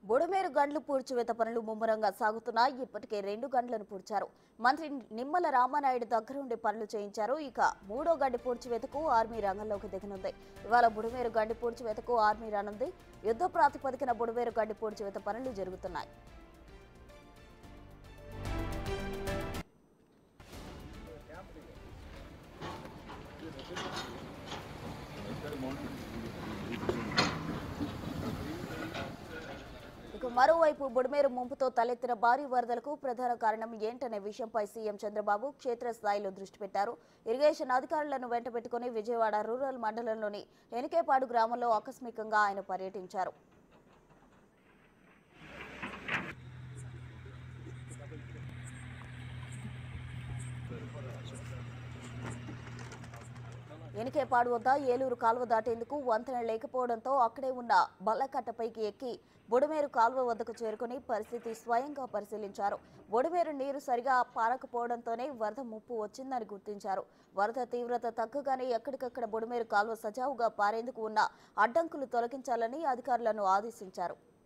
బుడమేరు గండ్లు పూడ్చివేత పనులు ముమ్మరంగా సాగుతున్నాయి ఇప్పటికే రెండు గంటలను పూడ్చారు మంత్రి నిమ్మల రామానాయుడు దగ్గరుండి పనులు చేయించారు ఇక మూడో గండి పూడ్చివేతకు ఆర్మీ రంగంలోకి దిగనుంది ఇవాళ బుడమేరు గండి పూడ్చివేతకు ఆర్మీ రానుంది యుద్ధ ప్రాతిపదికన బుడమేరు గండి పూడ్చివేత పనులు జరుగుతున్నాయి ఇక మరోవైపు బుడమేరు ముంపుతో తలెత్తిన భారీ వరదలకు ప్రధాన కారణం ఏంటనే విషయంపై సీఎం చంద్రబాబు క్షేత్రస్థాయిలో దృష్టి పెట్టారు ఇరిగేషన్ అధికారులను వెంటబెట్టుకుని విజయవాడ రూరల్ మండలంలోని ఎనికేపాడు గ్రామంలో ఆకస్మికంగా ఆయన పర్యటించారు ఎనికేపాడు వద్ద ఏలూరు కాలువ దాటేందుకు వంతెన లేకపోవడంతో అక్కడే ఉన్న బల్లకట్టపైకి ఎక్కి బుడమేరు కాలువ వద్దకు చేరుకుని పరిస్థితి స్వయంగా పరిశీలించారు బుడమేరు నీరు సరిగా పారకపోవడంతోనే వరద ముప్పు వచ్చిందని గుర్తించారు వరద తీవ్రత తగ్గగానే ఎక్కడికక్కడ బుడమేరు కాలువ సజావుగా పారేందుకు ఉన్న అడ్డంకులు తొలగించాలని అధికారులను ఆదేశించారు